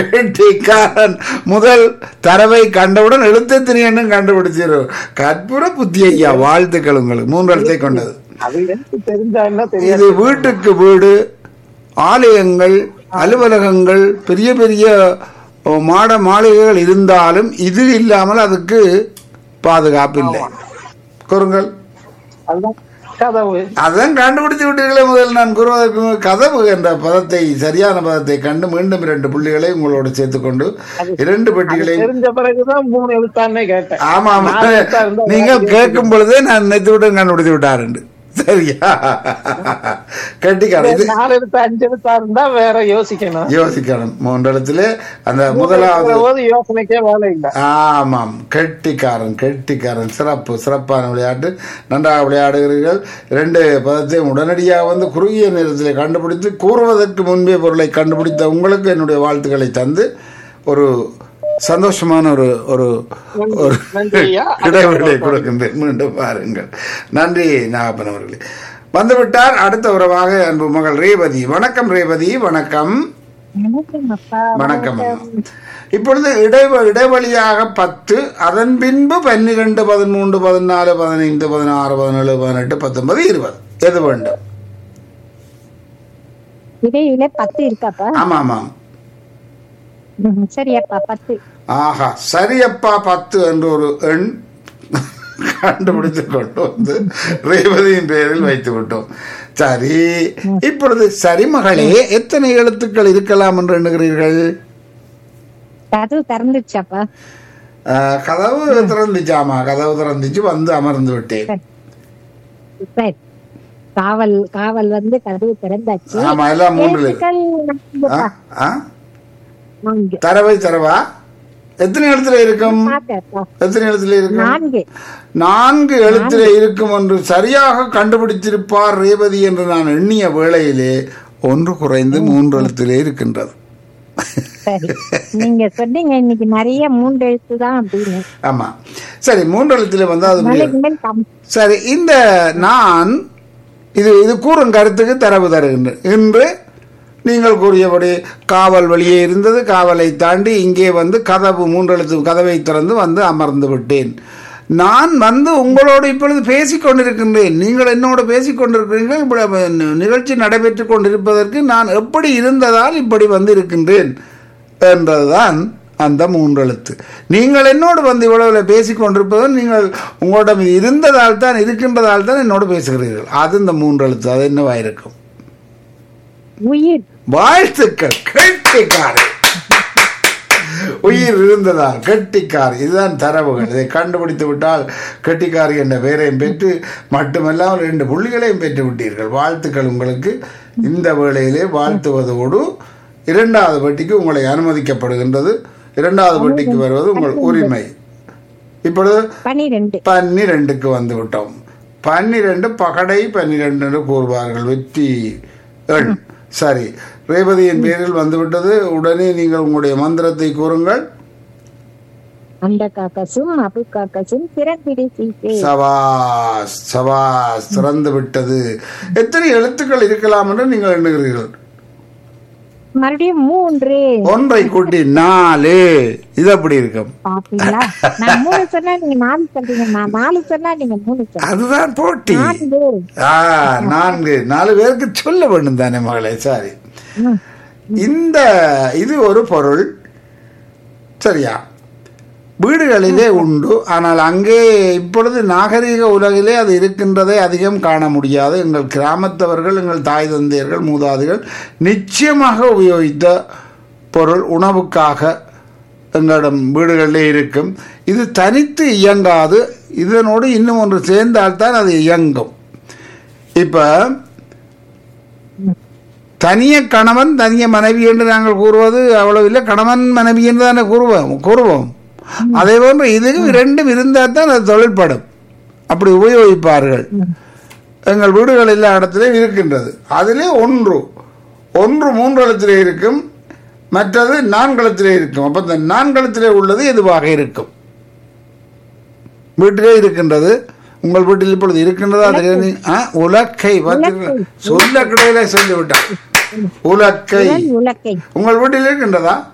கெட்டிக்காரன் முதல் தரவை கண்டவுடன் எழுத்து திரியன்னு கண்டுபிடிச்சிரு கற்பூர புத்தி ஐயா வாழ்த்துக்கள் உங்களுக்கு மூன்று எழுத்தை கொண்டது அது எனக்கு தெரிஞ்சா என்ன இது தெரியாது வீட்டுக்கு வீடு ஆலயங்கள் அலுவலகங்கள் பெரிய பெரிய ஓ, மாட மாளிகைகள் இருந்தாலும் இது இல்லாமல் அதுக்கு பாதுகாப்பு இல்லை கூறுங்கள் அதுதான் கதவு அதான் கண்டுபிடித்து விட்டீர்களே முதல் நான் கூறுவதற்கு முன் கதவு என்ற பதத்தை சரியான பதத்தை கண்டு மீண்டும் இரண்டு புள்ளிகளை உங்களோடு சேர்த்துக்கொண்டு இரண்டு பெட்டிகளை தெரிஞ்ச பிறகுதான் மூணு எழுத்தானே கேட்டேன் ஆமா ஆமா நாலு எழுத்தா இருந்தா நீங்கள் கேட்கும் பொழுதே நான் நினைத்து விட்டு கண்டுபிடித்து விட்டாருண்டு சரியா கட்டிக்காரன் இது நாலு எழுத்து அஞ்சு எழுத்தா இருந்தா வேற யோசிக்கணும் யோசிக்கணும் மூன்றெழுத்திலே அந்த முதலாவது போது யோசனைக்கே வேலை இல்ல ஆமாம் கெட்டிக்காரன் கெட்டிக்காரன் சிறப்பு சிறப்பான விளையாட்டு நன்றாக விளையாடுகிறீர்கள் இரண்டு பதத்தையும் உடனடியாக வந்து குறுகிய நேரத்தில் கண்டுபிடித்து கூறுவதற்கு முன்பே பொருளை கண்டுபிடித்த உங்களுக்கு என்னுடைய வாழ்த்துக்களை தந்து ஒரு சந்தோஷமான ஒரு ஒரு ஒரு நன்றி ஐயா. இடைவெளியை கொடுக்கின்றேன் மீண்டும் பாருங்கள் நன்றி நாகப்பன் அவர்களே வந்துவிட்டார் அடுத்த உறவாக அன்பு மகள் ரேவதி வணக்கம் ரேவதி வணக்கம் வணக்கம் அம்மா. இப்பொழுது இடைவ இடைவெளியாக பத்து அதன் பின்பு பன்னிரெண்டு பதிமூன்று பதினாலு பதினைந்து பதினாறு பதினேழு பதினெட்டு பத்தொன்பது இருபது எது வேண்டும் இடையில பத்து இருக்காப்பா ஆமா ஆமாம் ம், சரியப்பா பத்து ஆஹா சரியப்பா பத்து என்று ஒரு எண் கண்டுபிடித்து கொண்டு வந்து ரேவதியின் பெயரில் வைத்து விட்டோம் சரி இப்பொழுது சரி மகளே எத்தனை எழுத்துக்கள் இருக்கலாம் என்று எண்ணுகிறீர்கள் கதவு திறந்துச்சாப்பா ஆஹ், கதவு திறந்துச்சாமா கதவு திறந்துச்சு வந்து அமர்ந்து விட்டேன் சரி காவல் காவல் வந்து கதவு திறந்தாச்சு ஆமா எல்லாம் மூன்று இருக்கு. எழுத்துக்கள் ஆ? நான்குப்பா. ஆ? நான்கு தரவை தரவா எத்தனை எழுத்துல இருக்கும் பாக்கப்பா. எத்தனை எழுத்துல இருக்கும் நான்கு நான்கு எழுத்துல இருக்கும் என்று சரியாக கண்டுபிடித்திருப்பார் ரேவதி என்று நான் எண்ணிய வேளையிலே ஒன்று குறைந்து மூன்று எழுத்திலே இருக்கின்றது சரி நீங்க சொன்னீங்க இன்னைக்கு நிறைய மூன்று எழுத்து தான் அப்படின்னு ஆமா சரி மூன்று எழுத்துல வந்து அது முடியாது. நாளைக்கு மேல் கம்- சரி இந்த நான் இது இது கூறும் கருத்துக்கு தரவு தருகின்றேன் இன்று நீங்கள் கூறியபடி காவல் வெளியே இருந்தது காவலை தாண்டி இங்கே வந்து கதவு மூன்றெழுத்து கதவை திறந்து வந்து அமர்ந்து விட்டேன் நான் வந்து உங்களோடு இப்பொழுது பேசிக் கொண்டிருக்கின்றேன் நீங்கள் என்னோடு பேசிக் கொண்டிருக்கிறீர்கள் இப்படி நிகழ்ச்சி நடைபெற்றுக் கொண்டிருப்பதற்கு நான் எப்படி இருந்ததால் இப்படி வந்து இருக்கின்றேன் என்றதுதான் அந்த மூன்றெழுத்து நீங்கள் என்னோடு வந்து இவ்வளவு பேசிக் கொண்டிருப்பதும் நீங்கள் உங்களிடம் இது இருந்ததால் தான் இருக்கின்றதால் தான் என்னோடு பேசுகிறீர்கள் அது இந்த மூன்றெழுத்து அது என்னவா இருக்கும் உயிர் வாழ்த்துக்கள் கெட்டிக்காரி உயிர் இருந்ததால் கெட்டிக்காரி இதுதான் தரவுகள் இதை கண்டுபிடித்து விட்டால் கெட்டிக்காரி என்ற பெயரையும் பெற்று மட்டுமல்லாமல் ரெண்டு புள்ளிகளையும் பெற்று விட்டீர்கள் வாழ்த்துக்கள் உங்களுக்கு இந்த வேளையிலே வாழ்த்துவதோடு இரண்டாவது பெட்டிக்கு உங்களை அனுமதிக்கப்படுகின்றது இரண்டாவது பெட்டிக்கு வருவது உங்கள் உரிமை இப்பொழுது பனிரெண்டு பன்னிரெண்டுக்கு வந்து விட்டோம் பன்னிரெண்டு பகடை பன்னிரெண்டு என்று கூறுவார்கள் வெற்றி எண் சரி ரேவதியின் பேரில் வந்துவிட்டது உடனே நீங்கள் உங்களுடைய மந்திரத்தை கூறுங்கள் அந்த காக்கசும் அபு காக்கசும் திறப்பிடி சீசே சவாஸ் சவாஸ் திறந்து விட்டது எத்தனை எழுத்துக்கள் இருக்கலாம் என்று நீங்கள் எண்ணுகிறீர்கள் மறுபடியும் மூன்று ஒன்றை கூட்டி நாலு இது அப்படி இருக்கும் பாத்தீங்களா நான் மூணு சொன்னா நீங்க நாலு சொல்றீங்க நான் நாலு சொன்னா நீங்க மூணு சொல்றீங்க அதுதான் போட்டி நான்கு ஆ நான்கு நாலு பேருக்கு சொல்ல வேண்டும் தானே மகளே சாரி ம். இந்த இது ஒரு பொருள் சரியா வீடுகளிலே உண்டு ஆனால் அங்கே இப்பொழுது நாகரிக உலகிலே அது இருக்கின்றதை அதிகம் காண முடியாது எங்கள் கிராமத்தவர்கள் எங்கள் தாய் தந்தையர்கள் மூதாதிகள் நிச்சயமாக உபயோகித்த பொருள் உணவுக்காக எங்களிடம் வீடுகளிலே இருக்கும் இது தனித்து இயங்காது இதனோடு இன்னும் ஒன்று சேர்ந்தால்தான் அது இயங்கும் இப்போ தனிய கணவன் தனிய மனைவி என்று நாங்கள் கூறுவது அவ்வளவு இல்லை கணவன் மனைவி என்று தானே கூறுவோம் கூறுவோம் அதே போன்று இதுவும் இரண்டும் இருந்தால் தான் அது தொழில்படும் அப்படி உபயோகிப்பார்கள் எங்கள் வீடுகள் எல்லா இடத்திலும் இருக்கின்றது அதிலே ஒன்று ஒன்று மூன்றெழுத்திலே இருக்கும் மற்றது நான்கெழுத்திலே இருக்கும் அப்போ இந்த நான்கெழுத்திலே உள்ளது எதுவாக இருக்கும் வீட்டிலே இருக்கின்றது உங்கள் வீட்டில் இப்பொழுது இருக்கின்றதா தெரியாது ஆ, உலக்கை பார்த்தீர்களா? சொல்ல கிடையில சொல்லிவிட்டான் உலக்கை உலக்கை உங்கள் வீட்டில் இருக்கின்றதா